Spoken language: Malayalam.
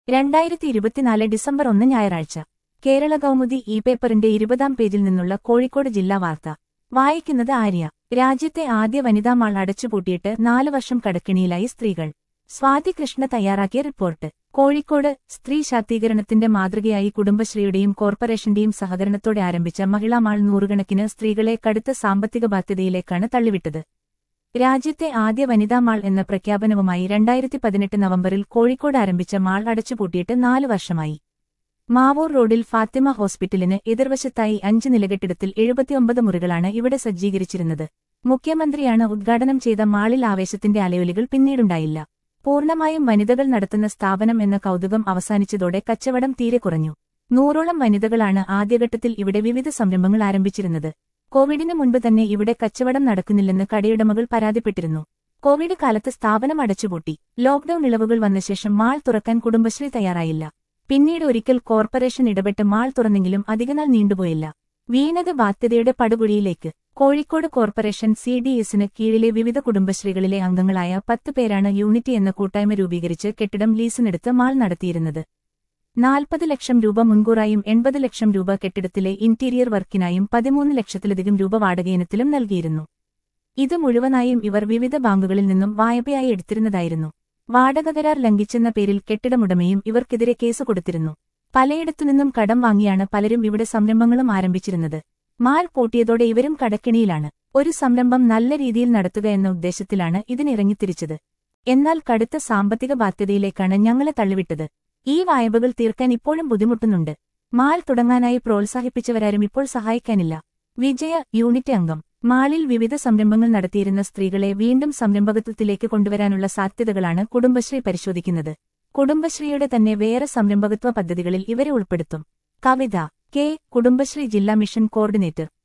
രണ്ടായിരത്തി ഇരുപത്തിനാല് ഡിസംബർ ഒന്ന് ഞായറാഴ്ച കേരള കൗമുദി ഇ പേപ്പറിന്റെ ഇരുപതാം പേജിൽ നിന്നുള്ള കോഴിക്കോട് ജില്ലാ വാർത്ത വായിക്കുന്നത് ആര്യ രാജ്യത്തെ ആദ്യ വനിതാ മാൾ അടച്ചുപൂട്ടിയിട്ട് നാല് വർഷം കടക്കിണിയിലായി സ്ത്രീകൾ സ്വാതി കൃഷ്ണ തയ്യാറാക്കിയ റിപ്പോർട്ട് കോഴിക്കോട് സ്ത്രീ ശാക്തീകരണത്തിന്റെ മാതൃകയായി കുടുംബശ്രീയുടെയും കോർപ്പറേഷന്റെയും സഹകരണത്തോടെ ആരംഭിച്ച മഹിളാ മാൾ നൂറുകണക്കിന് സ്ത്രീകളെ കടുത്ത സാമ്പത്തിക ബാധ്യതയിലേക്കാണ് തള്ളിവിട്ടത് രാജ്യത്തെ ആദ്യ വനിതാ മാൾ എന്ന പ്രഖ്യാപനവുമായി രണ്ടായിരത്തി പതിനെട്ട് നവംബറിൽ കോഴിക്കോട് ആരംഭിച്ച മാൾ അടച്ചുപൂട്ടിയിട്ട് നാല് വർഷമായി മാവൂർ റോഡിൽ ഫാത്തിമ ഹോസ്പിറ്റലിന് എതിർവശത്തായി അഞ്ച് നിലകെട്ടിടത്തിൽ എഴുപത്തിയൊമ്പത് മുറികളാണ് ഇവിടെ സജ്ജീകരിച്ചിരുന്നത് മുഖ്യമന്ത്രിയാണ് ഉദ്ഘാടനം ചെയ്ത മാളിൽ ആവേശത്തിന്റെ അലയൊലികൾ പിന്നീടുണ്ടായില്ല പൂർണ്ണമായും വനിതകൾ നടത്തുന്ന സ്ഥാപനം എന്ന കൗതുകം അവസാനിച്ചതോടെ കച്ചവടം തീരെ കുറഞ്ഞു നൂറോളം വനിതകളാണ് ആദ്യഘട്ടത്തിൽ ഇവിടെ വിവിധ സംരംഭങ്ങൾ ആരംഭിച്ചിരുന്നത് കോവിഡിന് മുൻപ് തന്നെ ഇവിടെ കച്ചവടം നടക്കുന്നില്ലെന്ന് കടയുടമകൾ പരാതിപ്പെട്ടിരുന്നു കോവിഡ് കാലത്ത് സ്ഥാപനം അടച്ചുപൂട്ടി ലോക്ഡൌൺ ഇളവുകൾ വന്ന ശേഷം മാൾ തുറക്കാൻ കുടുംബശ്രീ തയ്യാറായില്ല പിന്നീട് ഒരിക്കൽ കോർപ്പറേഷൻ ഇടപെട്ട് മാൾ തുറന്നെങ്കിലും അധികനാൾ നീണ്ടുപോയില്ല വീണത് ബാധ്യതയുടെ പടുകുഴിയിലേക്ക് കോഴിക്കോട് കോർപ്പറേഷൻ സി ഡി എസിന് കീഴിലെ വിവിധ കുടുംബശ്രീകളിലെ അംഗങ്ങളായ പത്ത് പേരാണ് യൂണിറ്റി എന്ന കൂട്ടായ്മ രൂപീകരിച്ച് കെട്ടിടം ലീസിനെടുത്ത് മാൾ നടത്തിയിരുന്നത് നാൽപ്പത് ലക്ഷം രൂപ മുൻകൂറായും എൺപത് ലക്ഷം രൂപ കെട്ടിടത്തിലെ ഇന്റീരിയർ വർക്കിനായും പതിമൂന്ന് ലക്ഷത്തിലധികം രൂപ വാടകയിനത്തിലും നൽകിയിരുന്നു ഇത് മുഴുവനായും ഇവർ വിവിധ ബാങ്കുകളിൽ നിന്നും വായ്പയായി എടുത്തിരുന്നതായിരുന്നു വാടക കരാർ ലംഘിച്ചെന്ന പേരിൽ കെട്ടിടമുടമയും ഇവർക്കെതിരെ കേസ് കൊടുത്തിരുന്നു പലയിടത്തുനിന്നും കടം വാങ്ങിയാണ് പലരും ഇവിടെ സംരംഭങ്ങളും ആരംഭിച്ചിരുന്നത് മാൾ പൂട്ടിയതോടെ ഇവരും കടക്കിണിയിലാണ് ഒരു സംരംഭം നല്ല രീതിയിൽ നടത്തുക എന്ന ഉദ്ദേശത്തിലാണ് ഇതിനിറങ്ങിത്തിരിച്ചത് എന്നാൽ കടുത്ത സാമ്പത്തിക ബാധ്യതയിലേക്കാണ് ഞങ്ങളെ തള്ളിവിട്ടത് ഈ വായ്പകൾ തീർക്കാൻ ഇപ്പോഴും ബുദ്ധിമുട്ടുന്നുണ്ട് മാൾ തുടങ്ങാനായി പ്രോത്സാഹിപ്പിച്ചവരാരും ഇപ്പോൾ സഹായിക്കാനില്ല വിജയ യൂണിറ്റ് അംഗം മാളിൽ വിവിധ സംരംഭങ്ങൾ നടത്തിയിരുന്ന സ്ത്രീകളെ വീണ്ടും സംരംഭകത്വത്തിലേക്ക് കൊണ്ടുവരാനുള്ള സാധ്യതകളാണ് കുടുംബശ്രീ പരിശോധിക്കുന്നത് കുടുംബശ്രീയുടെ തന്നെ വേറെ സംരംഭകത്വ പദ്ധതികളിൽ ഇവരെ ഉൾപ്പെടുത്തും കവിത കെ കുടുംബശ്രീ ജില്ലാ മിഷൻ കോർഡിനേറ്റർ